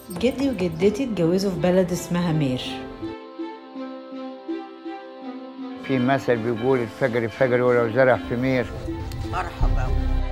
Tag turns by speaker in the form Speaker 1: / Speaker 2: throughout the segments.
Speaker 1: جدي وجدتي اتجوزوا في بلد اسمها مير
Speaker 2: في مثل بيقول الفجر فجر ولو زرع في مير
Speaker 3: مرحبا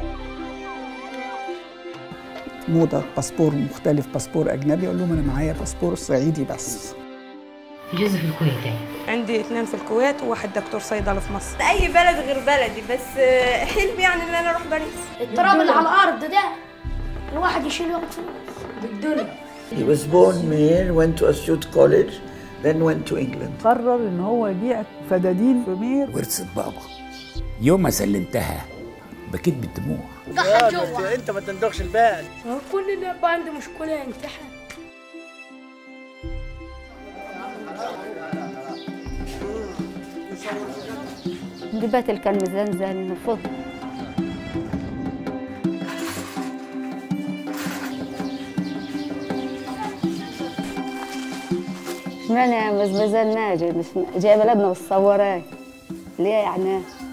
Speaker 4: موضة باسبور مختلف باسبور أجنبي أقول لهم أنا معايا باسبور صعيدي بس
Speaker 1: جوزي في الكويت
Speaker 5: عندي اتنين في الكويت وواحد دكتور صيدلة في مصر
Speaker 6: اي بلد غير بلدي بس آه، حلمي يعني ان انا اروح باريس
Speaker 7: التراب اللي على الارض ده الواحد يشيل ياخد فلوس بالدنيا
Speaker 3: He was born here, went to Asyut College, then went to England.
Speaker 4: قرر إن هو يبيع فدادين في مير
Speaker 8: ورثة بابا يوم ما سلمتها بكيت بالدموع
Speaker 7: ضحى جوا
Speaker 3: انت ما تندخش البال
Speaker 7: كل ده بقى عندي مشكله امتحان
Speaker 9: جبت المزنزن فوق اشمعنى مزمزة الناجي مش جايبه لبنه والصورات ليه يعني